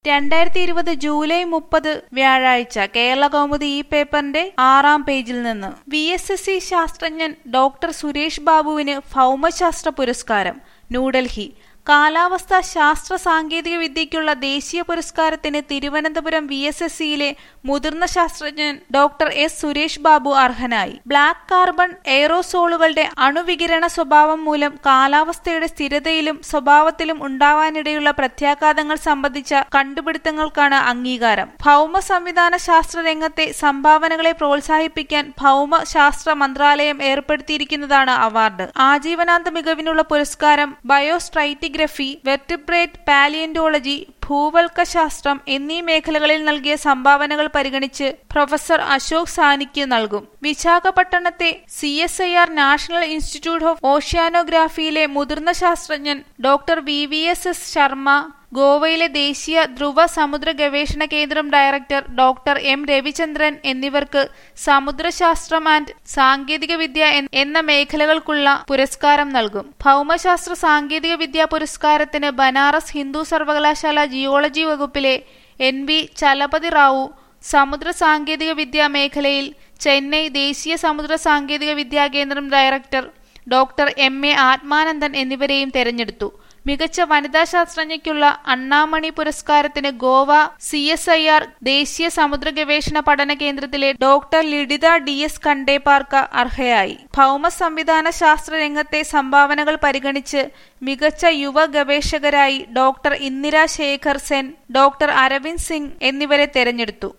രണ്ടായിരത്തി ഇരുപത് ജൂലൈ മുപ്പത് വ്യാഴാഴ്ച കേരള കൗമുദി ഈ പേപ്പറിന്റെ ആറാം പേജിൽ നിന്ന് വി എസ് എസ് സി ശാസ്ത്രജ്ഞൻ ഡോക്ടർ സുരേഷ് ബാബുവിന് ഭൗമശാസ്ത്ര പുരസ്കാരം ന്യൂഡൽഹി കാലാവസ്ഥാ ശാസ്ത്ര സാങ്കേതിക വിദ്യയ്ക്കുള്ള ദേശീയ പുരസ്കാരത്തിന് തിരുവനന്തപുരം വി എസ് എസ് സിയിലെ മുതിർന്ന ശാസ്ത്രജ്ഞൻ ഡോക്ടർ എസ് സുരേഷ് ബാബു അർഹനായി ബ്ലാക്ക് കാർബൺ എയറോസോളുകളുടെ അണുവികിരണ സ്വഭാവം മൂലം കാലാവസ്ഥയുടെ സ്ഥിരതയിലും സ്വഭാവത്തിലും ഉണ്ടാവാനിടയുള്ള പ്രത്യാഘാതങ്ങൾ സംബന്ധിച്ച കണ്ടുപിടുത്തങ്ങൾക്കാണ് അംഗീകാരം ഭൗമ സംവിധാന ശാസ്ത്ര രംഗത്തെ സംഭാവനകളെ പ്രോത്സാഹിപ്പിക്കാൻ ഭൗമ ശാസ്ത്ര മന്ത്രാലയം ഏർപ്പെടുത്തിയിരിക്കുന്നതാണ് അവാർഡ് ആജീവനാന്ത മികവിനുള്ള പുരസ്കാരം ബയോസ്ട്രൈറ്റിഗ്രഫി വെർട്ടിബ്രേറ്റ് പാലിയന്റോളജി ഭൂവൽക്കശാസ്ത്രം എന്നീ മേഖലകളിൽ നൽകിയ സംഭാവനകൾ പരിഗണിച്ച് പ്രൊഫസർ അശോക് സാനിക്ക് നൽകും വിശാഖപട്ടണത്തെ C S I R National Institute of ഓഷ്യാനോഗ്രാഫിയിലെ മുതിർന്ന ശാസ്ത്രജ്ഞൻ doctor V V S S Sharma ഗോവയിലെ ദേശീയ ധ്രുവ സമുദ്ര ഗവേഷണ കേന്ദ്രം ഡയറക്ടർ ഡോക്ടർ എം രവിചന്ദ്രൻ എന്നിവർക്ക് സമുദ്രശാസ്ത്രം ആൻഡ് സാങ്കേതിക വിദ്യ എന്ന മേഖലകൾക്കുള്ള പുരസ്കാരം നൽകും ഭൗമശാസ്ത്ര സാങ്കേതിക വിദ്യാ പുരസ്കാരത്തിന് ബനാറസ് ഹിന്ദു സർവകലാശാല ജിയോളജി വകുപ്പിലെ എൻ വി ചലപതി റാവു സമുദ്ര സാങ്കേതിക വിദ്യാ മേഖലയിൽ ചെന്നൈ ദേശീയ സമുദ്ര സാങ്കേതിക വിദ്യാ കേന്ദ്രം director doctor M A Athmanandan എന്നിവരെയും തെരഞ്ഞെടുത്തു മികച്ച വനിതാ ശാസ്ത്രജ്ഞയ്ക്കുള്ള അണ്ണാമണി പുരസ്കാരത്തിന് Goa C S I R ദേശീയ സമുദ്ര ഗവേഷണ പഠന കേന്ദ്രത്തിലെ doctor Lidita D S Khandeparker അർഹയായി ഭൗമ സംവിധാന ശാസ്ത്ര രംഗത്തെ സംഭാവനകൾ പരിഗണിച്ച് മികച്ച യുവ ഗവേഷകരായി ഡോക്ടർ ഇന്ദിര ശേഖർ സെൻ ഡോക്ടർ അരവിന്ദ് സിംഗ് എന്നിവരെ തെരഞ്ഞെടുത്തു